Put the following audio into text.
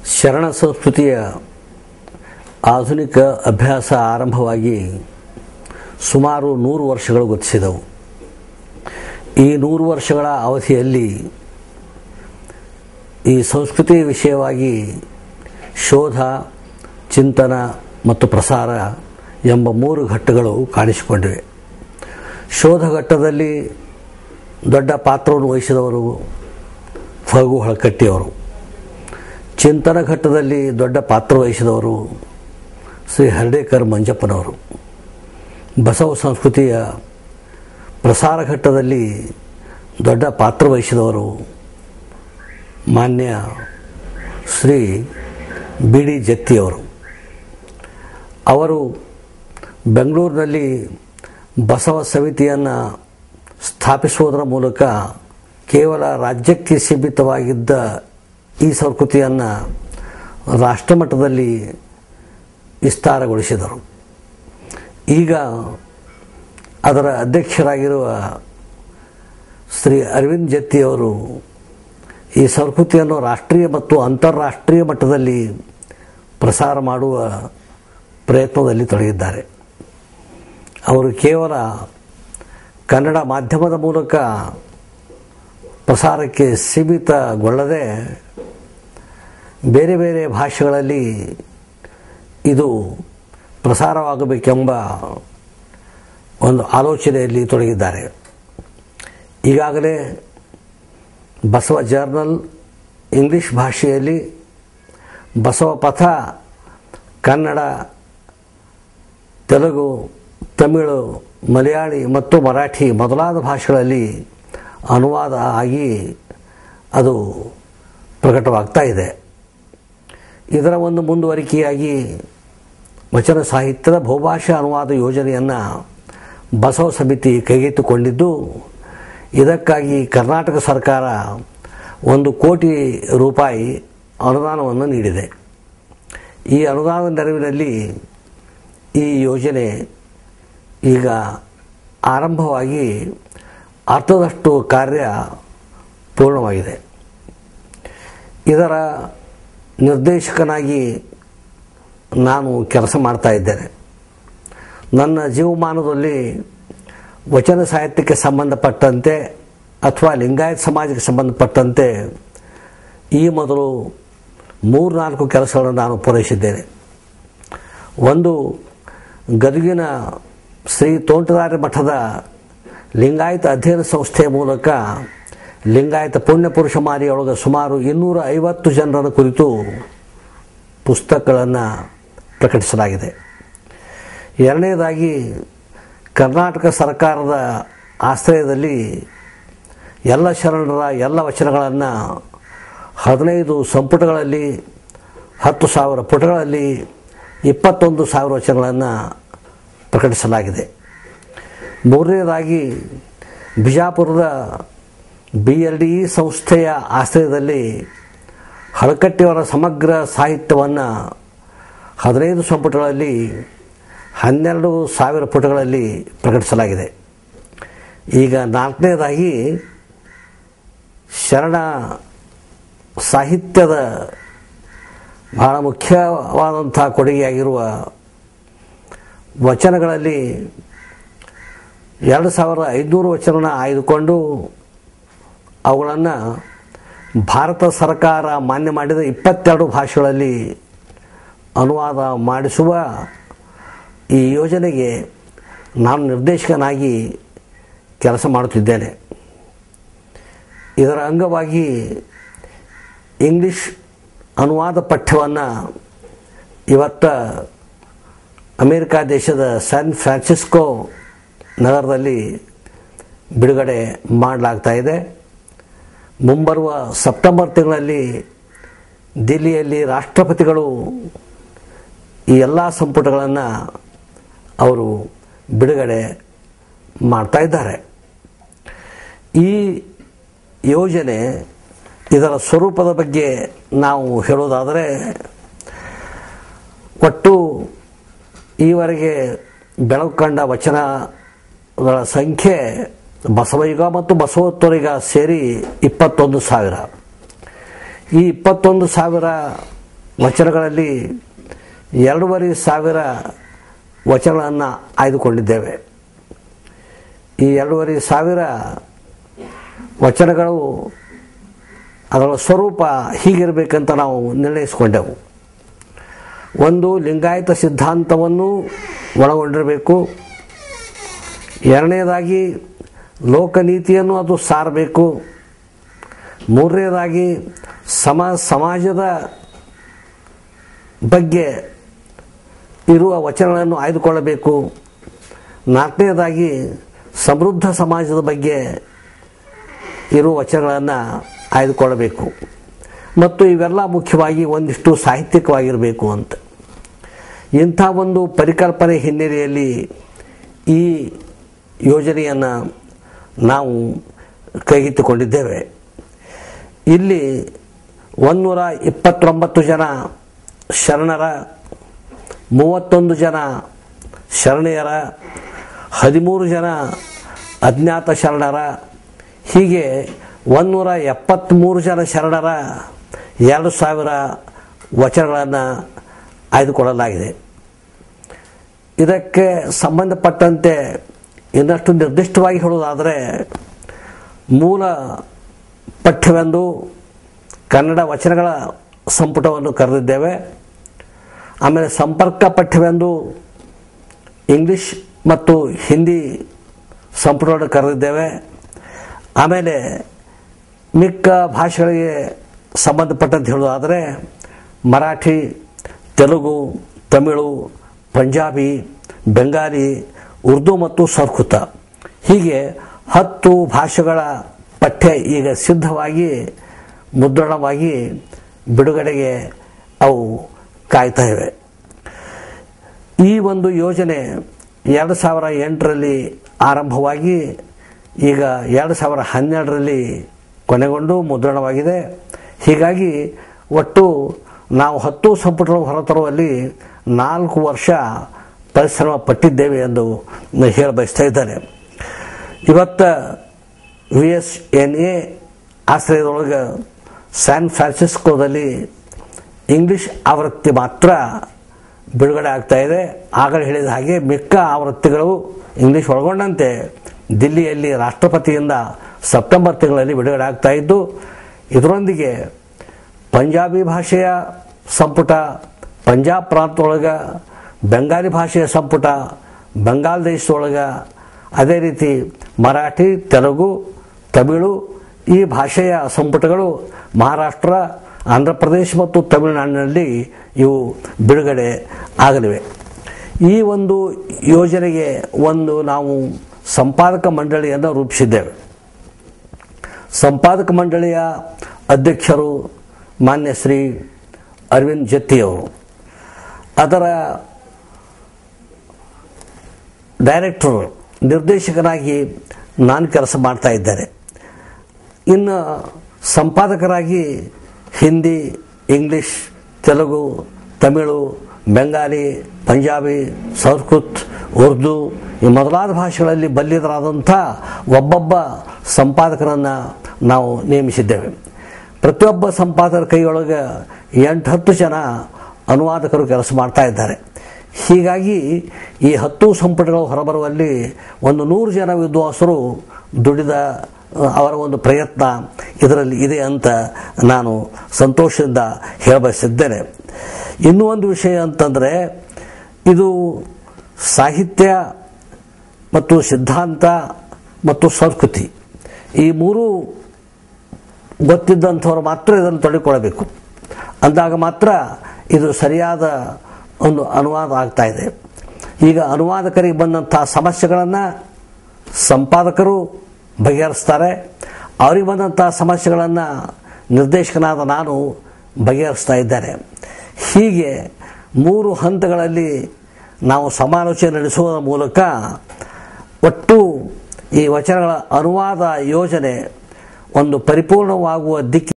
ಶರಣ ಸಂಸ್ಕೃತಿಯ ಆಧುನಿಕ ಅಭ್ಯಾಸ ಆರಂಭವಾಗಿ ಸುಮಾರು ನೂರು ವರ್ಷಗಳು ಗತಿಸಿದವು ಈ ನೂರು ವರ್ಷಗಳ ಅವಧಿಯಲ್ಲಿ ಈ ಸಂಸ್ಕೃತಿ ವಿಷಯವಾಗಿ ಶೋಧ ಚಿಂತನ ಮತ್ತು ಪ್ರಸಾರ ಎಂಬ ಮೂರು ಘಟ್ಟಗಳು ಕಾಣಿಸಿಕೊಂಡಿವೆ ಶೋಧ ಘಟ್ಟದಲ್ಲಿ ದೊಡ್ಡ ಪಾತ್ರವನ್ನು ವಹಿಸಿದವರು ಫಗು ಹಳಕಟ್ಟಿಯವರು ಚಿಂತನ ಘಟ್ಟದಲ್ಲಿ ದೊಡ್ಡ ಪಾತ್ರ ವಹಿಸಿದವರು ಶ್ರೀ ಹರ್ಡೇಕರ್ ಮಂಜಪ್ಪನವರು ಬಸವ ಸಂಸ್ಕೃತಿಯ ಪ್ರಸಾರ ಘಟ್ಟದಲ್ಲಿ ದೊಡ್ಡ ಪಾತ್ರ ವಹಿಸಿದವರು ಮಾನ್ಯ ಶ್ರೀ ಬಿ ಡಿ ಜತ್ತಿಯವರು ಅವರು ಬೆಂಗಳೂರಿನಲ್ಲಿ ಬಸವ ಸಮಿತಿಯನ್ನು ಸ್ಥಾಪಿಸುವುದರ ಮೂಲಕ ಕೇವಲ ರಾಜ್ಯಕ್ಕೆ ಸೀಮಿತವಾಗಿದ್ದ ಈ ಸಂಸ್ಕೃತಿಯನ್ನು ರಾಷ್ಟ್ರಮಟ್ಟದಲ್ಲಿ ವಿಸ್ತಾರಗೊಳಿಸಿದರು ಈಗ ಅದರ ಅಧ್ಯಕ್ಷರಾಗಿರುವ ಶ್ರೀ ಅರವಿಂದ್ ಜತ್ತಿಯವರು ಈ ಸಂಸ್ಕೃತಿಯನ್ನು ರಾಷ್ಟ್ರೀಯ ಮತ್ತು ಅಂತಾರಾಷ್ಟ್ರೀಯ ಮಟ್ಟದಲ್ಲಿ ಪ್ರಸಾರ ಮಾಡುವ ಪ್ರಯತ್ನದಲ್ಲಿ ತೊಡಗಿದ್ದಾರೆ ಅವರು ಕೇವಲ ಕನ್ನಡ ಮಾಧ್ಯಮದ ಮೂಲಕ ಪ್ರಸಾರಕ್ಕೆ ಸೀಮಿತಗೊಳ್ಳದೆ ಬೇರೆ ಬೇರೆ ಭಾಷೆಗಳಲ್ಲಿ ಇದು ಪ್ರಸಾರವಾಗಬೇಕೆಂಬ ಒಂದು ಆಲೋಚನೆಯಲ್ಲಿ ತೊಡಗಿದ್ದಾರೆ ಈಗಾಗಲೇ ಬಸವ ಜರ್ನಲ್ ಇಂಗ್ಲಿಷ್ ಭಾಷೆಯಲ್ಲಿ ಬಸವ ಪಥ ಕನ್ನಡ ತೆಲುಗು ತಮಿಳು ಮಲಯಾಳಿ ಮತ್ತು ಮರಾಠಿ ಮೊದಲಾದ ಭಾಷೆಗಳಲ್ಲಿ ಅನುವಾದ ಆಗಿ ಅದು ಪ್ರಕಟವಾಗ್ತಾ ಇದೆ ಇದರ ಒಂದು ಮುಂದುವರಿಕೆಯಾಗಿ ವಚನ ಸಾಹಿತ್ಯದ ಬಹುಭಾಷಾ ಅನುವಾದ ಯೋಜನೆಯನ್ನು ಬಸವ ಸಮಿತಿ ಕೈಗೆತ್ತಿಕೊಂಡಿದ್ದು ಇದಕ್ಕಾಗಿ ಕರ್ನಾಟಕ ಸರ್ಕಾರ ಒಂದು ಕೋಟಿ ರೂಪಾಯಿ ಅನುದಾನವನ್ನು ನೀಡಿದೆ ಈ ಅನುದಾನದ ನೆರವಿನಲ್ಲಿ ಈ ಯೋಜನೆ ಈಗ ಆರಂಭವಾಗಿ ಅರ್ಥದಷ್ಟು ಕಾರ್ಯ ಪೂರ್ಣವಾಗಿದೆ ಇದರ ನಿರ್ದೇಶಕನಾಗಿ ನಾನು ಕೆಲಸ ಮಾಡ್ತಾ ಇದ್ದೇನೆ ನನ್ನ ಜೀವಮಾನದಲ್ಲಿ ವಚನ ಸಾಹಿತ್ಯಕ್ಕೆ ಸಂಬಂಧಪಟ್ಟಂತೆ ಅಥವಾ ಲಿಂಗಾಯತ ಸಮಾಜಕ್ಕೆ ಸಂಬಂಧಪಟ್ಟಂತೆ ಈ ಮೊದಲು ಮೂರು ನಾಲ್ಕು ಕೆಲಸಗಳನ್ನು ನಾನು ಪೂರೈಸಿದ್ದೇನೆ ಒಂದು ಗದಗಿನ ಶ್ರೀ ತೋಂಟದಾರ್ಯ ಮಠದ ಲಿಂಗಾಯತ ಅಧ್ಯಯನ ಸಂಸ್ಥೆಯ ಮೂಲಕ ಲಿಂಗಾಯತ ಪುಣ್ಯ ಪುರುಷ ಮಾರಿಯೊಳಗೆ ಸುಮಾರು ಇನ್ನೂರ ಐವತ್ತು ಜನರನ್ನು ಕುರಿತು ಪುಸ್ತಕಗಳನ್ನು ಪ್ರಕಟಿಸಲಾಗಿದೆ ಎರಡನೇದಾಗಿ ಕರ್ನಾಟಕ ಸರ್ಕಾರದ ಆಶ್ರಯದಲ್ಲಿ ಎಲ್ಲ ಶರಣರ ಎಲ್ಲ ವಚನಗಳನ್ನು ಹದಿನೈದು ಸಂಪುಟಗಳಲ್ಲಿ ಹತ್ತು ಸಾವಿರ ಪುಟಗಳಲ್ಲಿ ಇಪ್ಪತ್ತೊಂದು ಸಾವಿರ ವಚನಗಳನ್ನು ಪ್ರಕಟಿಸಲಾಗಿದೆ ಮೂರನೇದಾಗಿ ಬಿಜಾಪುರದ ಬಿ ಎಲ್ ಡಿ ಇ ಸಂಸ್ಥೆಯ ಆಶ್ರಯದಲ್ಲಿ ಹಳಕಟ್ಟಿಯವರ ಸಮಗ್ರ ಸಾಹಿತ್ಯವನ್ನು ಹದಿನೈದು ಸಂಪುಟಗಳಲ್ಲಿ ಹನ್ನೆರಡು ಸಾವಿರ ಪುಟಗಳಲ್ಲಿ ಪ್ರಕಟಿಸಲಾಗಿದೆ ಈಗ ನಾಲ್ಕನೇದಾಗಿ ಶರಣ ಸಾಹಿತ್ಯದ ಬಹಳ ಮುಖ್ಯವಾದಂಥ ಕೊಡುಗೆಯಾಗಿರುವ ವಚನಗಳಲ್ಲಿ ಎರಡು ಸಾವಿರದ ಐದುನೂರು ವಚನ ಆಯ್ದುಕೊಂಡು ಅವುಗಳನ್ನು ಭಾರತ ಸರ್ಕಾರ ಮಾನ್ಯ ಮಾಡಿದ ಇಪ್ಪತ್ತೆರಡು ಭಾಷೆಗಳಲ್ಲಿ ಅನುವಾದ ಮಾಡಿಸುವ ಈ ಯೋಜನೆಗೆ ನಾನು ನಿರ್ದೇಶಕನಾಗಿ ಕೆಲಸ ಮಾಡುತ್ತಿದ್ದೇನೆ ಇದರ ಅಂಗವಾಗಿ ಇಂಗ್ಲಿಷ್ ಅನುವಾದ ಪಠ್ಯವನ್ನು ಇವತ್ತ ಅಮೇರಿಕಾ ದೇಶದ ಸ್ಯಾನ್ ಫ್ರಾನ್ಸಿಸ್ಕೋ ನಗರದಲ್ಲಿ ಬಿಡುಗಡೆ ಮಾಡಲಾಗ್ತಾ ಇದೆ ಮುಂಬರುವ ಸೆಪ್ಟೆಂಬರ್ ತಿಂಗಳಲ್ಲಿ ದಿಲ್ಲಿಯಲ್ಲಿ ರಾಷ್ಟ್ರಪತಿಗಳು ಈ ಎಲ್ಲ ಸಂಪುಟಗಳನ್ನು ಅವರು ಬಿಡುಗಡೆ ಮಾಡ್ತಾ ಇದ್ದಾರೆ ಈ ಯೋಜನೆ ಇದರ ಸ್ವರೂಪದ ಬಗ್ಗೆ ನಾವು ಹೇಳೋದಾದರೆ ಒಟ್ಟು ಈವರೆಗೆ ಬೆಳಕು ಕಂಡ ವಚನಗಳ ಸಂಖ್ಯೆ ಬಸವಯುಗ ಮತ್ತು ಬಸವೋತ್ತರಿಗ ಸೇರಿ ಇಪ್ಪತ್ತೊಂದು ಸಾವಿರ ಈ ಇಪ್ಪತ್ತೊಂದು ಸಾವಿರ ವಚನಗಳಲ್ಲಿ ಎರಡೂವರೆ ಸಾವಿರ ವಚನಗಳನ್ನು ಆಯ್ದುಕೊಂಡಿದ್ದೇವೆ ಈ ಎರಡೂವರೆ ಸಾವಿರ ವಚನಗಳು ಅದರ ಸ್ವರೂಪ ಹೀಗಿರಬೇಕಂತ ನಾವು ನಿರ್ಣಯಿಸಿಕೊಂಡೆವು ಒಂದು ಲಿಂಗಾಯತ ಸಿದ್ಧಾಂತವನ್ನು ಒಳಗೊಂಡಿರಬೇಕು ಎರಡನೇದಾಗಿ ಲೋಕನೀತಿಯನ್ನು ಅದು ಸಾರಬೇಕು ಮೂರನೇದಾಗಿ ಸಮ ಸಮಾಜದ ಬಗ್ಗೆ ಇರುವ ವಚನಗಳನ್ನು ಆಯ್ದುಕೊಳ್ಳಬೇಕು ನಾಲ್ಕನೇದಾಗಿ ಸಮೃದ್ಧ ಸಮಾಜದ ಬಗ್ಗೆ ಇರುವ ವಚನಗಳನ್ನು ಆಯ್ದುಕೊಳ್ಳಬೇಕು ಮತ್ತು ಇವೆಲ್ಲ ಮುಖ್ಯವಾಗಿ ಒಂದಿಷ್ಟು ಸಾಹಿತ್ಯಿಕವಾಗಿರಬೇಕು ಅಂತ ಇಂಥ ಒಂದು ಪರಿಕಲ್ಪನೆ ಹಿನ್ನೆಲೆಯಲ್ಲಿ ಈ ಯೋಜನೆಯನ್ನು ನಾವು ಕೈಗೆತ್ತಿಕೊಂಡಿದ್ದೇವೆ ಇಲ್ಲಿ ಒಂದೂರ ಇಪ್ಪತ್ತೊಂಬತ್ತು ಜನ ಶರಣರ ಮೂವತ್ತೊಂದು ಜನ ಶರಣೆಯರ ಹದಿಮೂರು ಜನ ಅಜ್ಞಾತ ಶರಣರ ಹೀಗೆ ಒಂದೂರ ಎಪ್ಪತ್ತ್ಮೂರು ಜನ ಶರಣರ ಎರಡು ಸಾವಿರ ವಚನಗಳನ್ನು ಆಯ್ದುಕೊಳ್ಳಲಾಗಿದೆ ಇದಕ್ಕೆ ಸಂಬಂಧಪಟ್ಟಂತೆ ಇನ್ನಷ್ಟು ನಿರ್ದಿಷ್ಟವಾಗಿ ಹೇಳುವುದಾದರೆ ಮೂಲ ಪಠ್ಯವೆಂದು ಕನ್ನಡ ವಚನಗಳ ಸಂಪುಟವನ್ನು ಕರೆದಿದ್ದೇವೆ ಆಮೇಲೆ ಸಂಪರ್ಕ ಪಠ್ಯವೆಂದು ಇಂಗ್ಲಿಷ್ ಮತ್ತು ಹಿಂದಿ ಸಂಪುಟವನ್ನು ಕರೆದಿದ್ದೇವೆ ಆಮೇಲೆ ಮಿಕ್ಕ ಭಾಷೆಗಳಿಗೆ ಸಂಬಂಧಪಟ್ಟಂತೆ ಹೇಳೋದಾದರೆ ಮರಾಠಿ ತೆಲುಗು ತಮಿಳು ಪಂಜಾಬಿ ಬೆಂಗಾಲಿ ಉರ್ದು ಮತ್ತು ಸಂಸ್ಕೃತ ಹೀಗೆ ಹತ್ತು ಭಾಷೆಗಳ ಪಠ್ಯ ಈಗ ಸಿದ್ಧವಾಗಿ ಮುದ್ರಣವಾಗಿ ಬಿಡುಗಡೆಗೆ ಅವು ಕಾಯ್ತಾ ಇವೆ ಈ ಒಂದು ಯೋಜನೆ ಎರಡು ಸಾವಿರ ಎಂಟರಲ್ಲಿ ಆರಂಭವಾಗಿ ಈಗ ಎರಡು ಸಾವಿರ ಹನ್ನೆರಡರಲ್ಲಿ ಕೊನೆಗೊಂಡು ಮುದ್ರಣವಾಗಿದೆ ಹೀಗಾಗಿ ಒಟ್ಟು ನಾವು ಹತ್ತು ಸಂಪುಟಗಳನ್ನು ಹೊರತರುವಲ್ಲಿ ನಾಲ್ಕು ವರ್ಷ ಪರಿಶ್ರಮ ಪಟ್ಟಿದ್ದೇವೆ ಎಂದು ಹೇಳ ಬಯಸ್ತಾ ಇದ್ದಾರೆ ಇವತ್ತು ವಿ ಎಸ್ ಎನ್ ಎ ಆಶ್ರಯದೊಳಗೆ ಸ್ಯಾನ್ ಫ್ರಾನ್ಸಿಸ್ಕೋದಲ್ಲಿ ಇಂಗ್ಲಿಷ್ ಆವೃತ್ತಿ ಮಾತ್ರ ಬಿಡುಗಡೆ ಆಗ್ತಾ ಇದೆ ಆಗಲೇ ಹೇಳಿದ ಹಾಗೆ ಮಿಕ್ಕ ಆವೃತ್ತಿಗಳು ಇಂಗ್ಲಿಷ್ ಒಳಗೊಂಡಂತೆ ದಿಲ್ಲಿಯಲ್ಲಿ ರಾಷ್ಟ್ರಪತಿಯಿಂದ ಸೆಪ್ಟೆಂಬರ್ ತಿಂಗಳಲ್ಲಿ ಬಿಡುಗಡೆ ಆಗ್ತಾ ಇದ್ದು ಇದರೊಂದಿಗೆ ಪಂಜಾಬಿ ಭಾಷೆಯ ಸಂಪುಟ ಪಂಜಾಬ್ ಪ್ರಾಂತದೊಳಗೆ ಬೆಂಗಾಲಿ ಭಾಷೆಯ ಸಂಪುಟ ಬೆಂಗಾಲ್ ದೇಶದೊಳಗೆ ಅದೇ ರೀತಿ ಮರಾಠಿ ತೆಲುಗು ತಮಿಳು ಈ ಭಾಷೆಯ ಸಂಪುಟಗಳು ಮಹಾರಾಷ್ಟ್ರ ಆಂಧ್ರ ಪ್ರದೇಶ ಮತ್ತು ತಮಿಳುನಾಡಿನಲ್ಲಿ ಇವು ಬಿಡುಗಡೆ ಆಗಲಿವೆ ಈ ಒಂದು ಯೋಜನೆಗೆ ಒಂದು ನಾವು ಸಂಪಾದಕ ಮಂಡಳಿಯನ್ನು ರೂಪಿಸಿದ್ದೇವೆ ಸಂಪಾದಕ ಮಂಡಳಿಯ ಅಧ್ಯಕ್ಷರು ಮಾನ್ಯ ಶ್ರೀ ಅರವಿಂದ್ ಜತ್ತಿಯವರು ಅದರ ಡೈರೆಕ್ಟರ್ ನಿರ್ದೇಶಕನಾಗಿ ನಾನು ಕೆಲಸ ಮಾಡ್ತಾ ಇದ್ದೇನೆ ಇನ್ನು ಸಂಪಾದಕರಾಗಿ ಹಿಂದಿ ಇಂಗ್ಲಿಷ್ ತೆಲುಗು ತಮಿಳು ಬೆಂಗಾಲಿ ಪಂಜಾಬಿ ಸಂಸ್ಕೃತ್ ಉರ್ದು ಈ ಮೊದಲಾದ ಭಾಷೆಗಳಲ್ಲಿ ಬಲ್ಲಿದರಾದಂಥ ಒಬ್ಬೊಬ್ಬ ಸಂಪಾದಕರನ್ನು ನಾವು ನೇಮಿಸಿದ್ದೇವೆ ಪ್ರತಿಯೊಬ್ಬ ಸಂಪಾದಕರ ಕೈಯೊಳಗೆ ಎಂಟು ಹತ್ತು ಜನ ಅನುವಾದಕರು ಕೆಲಸ ಮಾಡ್ತಾ ಇದ್ದಾರೆ ಹೀಗಾಗಿ ಈ ಹತ್ತು ಸಂಪುಟಗಳು ಹೊರಬರುವಲ್ಲಿ ಒಂದು ನೂರು ಜನ ವಿದ್ವಾಂಸರು ದುಡಿದ ಅವರ ಒಂದು ಪ್ರಯತ್ನ ಇದರಲ್ಲಿ ಇದೆ ಅಂತ ನಾನು ಸಂತೋಷದಿಂದ ಹೇಳಬಯಸಿದ್ದೇನೆ ಇನ್ನೂ ಒಂದು ವಿಷಯ ಅಂತಂದರೆ ಇದು ಸಾಹಿತ್ಯ ಮತ್ತು ಸಿದ್ಧಾಂತ ಮತ್ತು ಸಂಸ್ಕೃತಿ ಈ ಮೂರು ಗೊತ್ತಿದ್ದಂಥವ್ರು ಮಾತ್ರ ಇದನ್ನು ತೊಡಗಿಕೊಳ್ಳಬೇಕು ಅಂದಾಗ ಮಾತ್ರ ಇದು ಸರಿಯಾದ ಒಂದು ಅನುವಾದ ಆಗ್ತಾ ಇದೆ ಈಗ ಅನುವಾದಕರಿಗೆ ಬಂದಂಥ ಸಮಸ್ಯೆಗಳನ್ನು ಸಂಪಾದಕರು ಬಗೆಹರಿಸ್ತಾರೆ ಅವ್ರಿಗೆ ಬಂದಂಥ ಸಮಸ್ಯೆಗಳನ್ನು ನಿರ್ದೇಶಕನಾದ ನಾನು ಬಗೆಹರಿಸ್ತಾ ಇದ್ದೇನೆ ಹೀಗೆ ಮೂರು ಹಂತಗಳಲ್ಲಿ ನಾವು ಸಮಾಲೋಚನೆ ನಡೆಸುವುದರ ಮೂಲಕ ಒಟ್ಟು ಈ ವಚನಗಳ ಅನುವಾದ ಯೋಜನೆ ಒಂದು ಪರಿಪೂರ್ಣವಾಗುವ ದಿಕ್ಕಿ